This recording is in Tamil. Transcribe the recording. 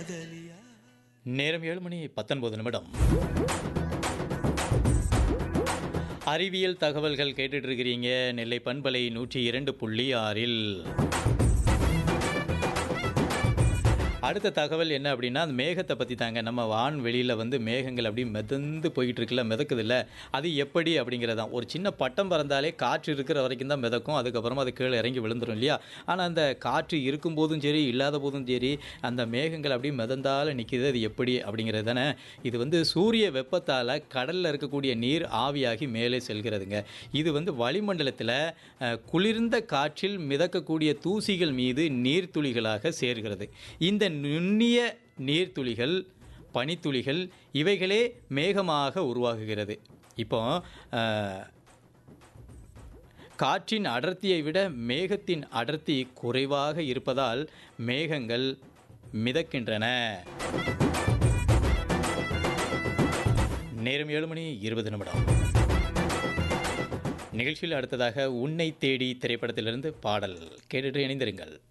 காதலியா நேரம் ஏழு மணி பத்தொன்பது நிமிடம் அறிவியல் தகவல்கள் கேட்டுட்டு இருக்கிறீங்க நெல்லை பண்பலை நூற்றி இரண்டு புள்ளி ஆறில் அடுத்த தகவல் என்ன அப்படின்னா அந்த மேகத்தை பற்றி தாங்க நம்ம வான்வெளியில் வந்து மேகங்கள் அப்படி மிதந்து போயிட்டு இருக்குல்ல மிதக்குது இல்லை அது எப்படி அப்படிங்கிறதான் ஒரு சின்ன பட்டம் பறந்தாலே காற்று இருக்கிற வரைக்கும் தான் மிதக்கும் அதுக்கப்புறமா அது கீழே இறங்கி விழுந்துரும் இல்லையா ஆனால் அந்த காற்று இருக்கும் போதும் சரி இல்லாத போதும் சரி அந்த மேகங்கள் அப்படி மிதந்தால நிற்கிது அது எப்படி அப்படிங்கிறது தானே இது வந்து சூரிய வெப்பத்தால் கடலில் இருக்கக்கூடிய நீர் ஆவியாகி மேலே செல்கிறதுங்க இது வந்து வளிமண்டலத்தில் அஹ், குளிர்ந்த காற்றில் மிதக்கக்கூடிய தூசிகள் மீது நீர்த்துளிகளாக சேர்கிறது இந்த நுண்ணிய நீர்த்துளிகள் பனித்துளிகள் இவைகளே மேகமாக உருவாகுகிறது இப்போ அஹ், காற்றின் அடர்த்தியை விட மேகத்தின் அடர்த்தி குறைவாக இருப்பதால் மேகங்கள் மிதக்கின்றன நேரம் ஏழு மணி இருபது நிமிடம் நிகழ்ச்சியில் அடுத்ததாக உன்னை தேடி திரைப்படத்திலிருந்து பாடல் கேட்டுட்டு இணைந்திருங்கள்